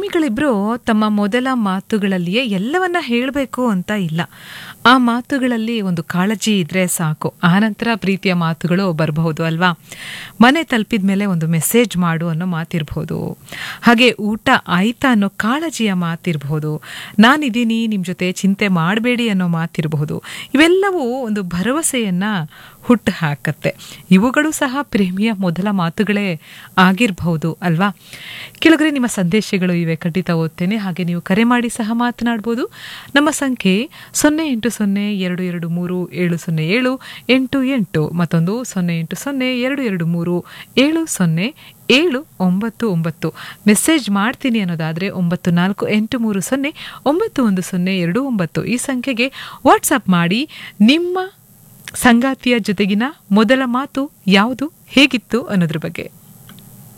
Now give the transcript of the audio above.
ಸಿಂಗಲ್ಗಳಿಬ್ರು ತಮ್ಮ ಮೊದಲ ಮಾತುಗಳಲ್ಲಿಯೇ ಎಲ್ಲವನ್ನ ಹೇಳಬೇಕು ಅಂತ ಇಲ್ಲ ಆ ಮಾತುಗಳಲ್ಲಿ ಒಂದು ಕಾಳಜಿ ಇದ್ರೆ ಸಾಕು ಆನಂತರ ಪ್ರೀತಿಯ ಮಾತುಗಳು ಬರಬಹುದು ಅಲ್ವಾ ಮನೆ ತಲುಪಿದ ಮೇಲೆ ಒಂದು ಮೆಸೇಜ್ ಮಾಡು ಅನ್ನೋ ಮಾತಿರ್ಬೋದು ಹಾಗೆ ಊಟ ಆಯ್ತಾ ಅನ್ನೋ ಕಾಳಜಿಯ ಮಾತಿರಬಹುದು ನಾನಿದ್ದೀನಿ ನಿಮ್ಮ ಜೊತೆ ಚಿಂತೆ ಮಾಡಬೇಡಿ ಅನ್ನೋ ಮಾತಿರಬಹುದು ಇವೆಲ್ಲವೂ ಒಂದು ಭರವಸೆಯನ್ನ ಹುಟ್ಟು ಹಾಕತ್ತೆ ಇವುಗಳು ಸಹ ಪ್ರೇಮಿಯ ಮೊದಲ ಮಾತುಗಳೇ ಆಗಿರಬಹುದು ಅಲ್ವಾ ಕೆಳಗರೆ ನಿಮ್ಮ ಸಂದೇಶಗಳು ಇವೆ ಖಂಡಿತ ಓದ್ತೇನೆ ಹಾಗೆ ನೀವು ಕರೆ ಮಾಡಿ ಸಹ ಮಾತನಾಡ್ಬೋದು ನಮ್ಮ ಸಂಖ್ಯೆ ಸೊನ್ನೆ ಎಂಟು ಸೊನ್ನೆ ಎರಡು ಎರಡು ಮೂರು ಏಳು ಸೊನ್ನೆ ಏಳು ಎಂಟು ಎಂಟು ಮತ್ತೊಂದು ಸೊನ್ನೆ ಎಂಟು ಸೊನ್ನೆ ಎರಡು ಎರಡು ಮೂರು ಏಳು ಸೊನ್ನೆ ಏಳು ಒಂಬತ್ತು ಒಂಬತ್ತು ಮೆಸೇಜ್ ಮಾಡ್ತೀನಿ ಅನ್ನೋದಾದರೆ ಒಂಬತ್ತು ನಾಲ್ಕು ಎಂಟು ಮೂರು ಸೊನ್ನೆ ಒಂಬತ್ತು ಒಂದು ಸೊನ್ನೆ ಎರಡು ಒಂಬತ್ತು ಈ ಸಂಖ್ಯೆಗೆ ವಾಟ್ಸಪ್ ಮಾಡಿ ನಿಮ್ಮ ಸಂಗಾತಿಯ ಜೊತೆಗಿನ ಮೊದಲ ಮಾತು ಯಾವುದು ಹೇಗಿತ್ತು ಅನ್ನೋದ್ರ ಬಗ್ಗೆ